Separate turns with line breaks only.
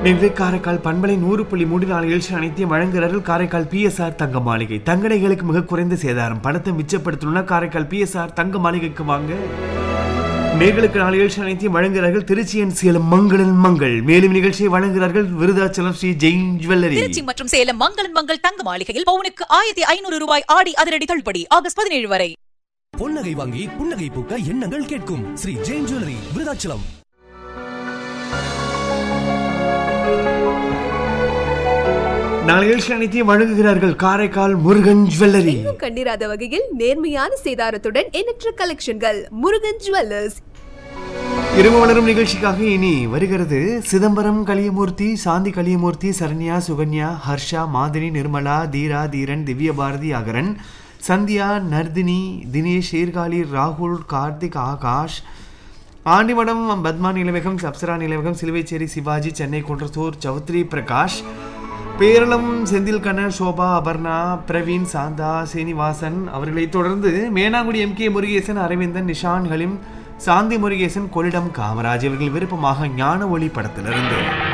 நேற்று காரைக்கால் பண்பலை நூறு புள்ளி மூன்று நாலு எழுச்சி அனைத்தையும் வழங்குகிறார்கள் காரைக்கால் பிஎஸ்ஆர் தங்க மாளிகை தங்கடைகளுக்கு மிக குறைந்த சேதாரம் பணத்தை மிச்சப்படுத்தணும்னா காரைக்கால் பிஎஸ்ஆர் தங்க மாளிகைக்கு வாங்க நேர்களுக்கு நாலு எழுச்சி அனைத்தையும் வழங்குகிறார்கள் திருச்சியன் சேலம் மங்களன் மங்கள் மேலும் நிகழ்ச்சியை வழங்குகிறார்கள் விருதாச்சலம் ஸ்ரீ ஜெயின் ஜுவல்லரி
திருச்சி மற்றும் சேலம் மங்களன் மங்கள் தங்க மாளிகையில் பவுனுக்கு ஆயிரத்தி ஐநூறு ரூபாய் ஆடி அதிரடி தள்ளுபடி ஆகஸ்ட் பதினேழு வரை
பொன்னகை வாங்கி புன்னகை பூக்க எண்ணங்கள் கேட்கும் ஸ்ரீ ஜெயின் ஜுவல்லரி விருதாச்சலம்
நாலு எழுச்சி அனைத்தையும் வழங்குகிறார்கள் காரைக்கால் முருகன் ஜுவல்லரி
இன்னும் கண்டிராத வகையில் நேர்மையான சேதாரத்துடன் எண்ணற்ற கலெக்ஷன்கள் முருகன் ஜுவல்லர்ஸ்
இரவு வளரும் நிகழ்ச்சிக்காக இனி வருகிறது சிதம்பரம் கலியமூர்த்தி சாந்தி கலியமூர்த்தி சரண்யா சுகன்யா ஹர்ஷா மாதினி நிர்மலா தீரா தீரன் திவ்ய பாரதி அகரன் சந்தியா நர்தினி தினேஷ் சீர்காழி ராகுல் கார்த்திக் ஆகாஷ் ஆண்டிமடம் பத்மா நிலவகம் அப்சரா நிலவகம் சிலுவைச்சேரி சிவாஜி சென்னை குன்றத்தூர் சௌத்ரி பிரகாஷ் பேரளம் செந்தில் கண்ணன் சோபா அபர்ணா பிரவீன் சாந்தா சீனிவாசன் அவர்களைத் தொடர்ந்து மேனாங்குடி எம் கே முருகேசன் அரவிந்தன் நிஷான் ஹலிம் சாந்தி முருகேசன் கொள்ளிடம் காமராஜ் இவர்கள் விருப்பமாக ஞான ஒளி படத்திலிருந்து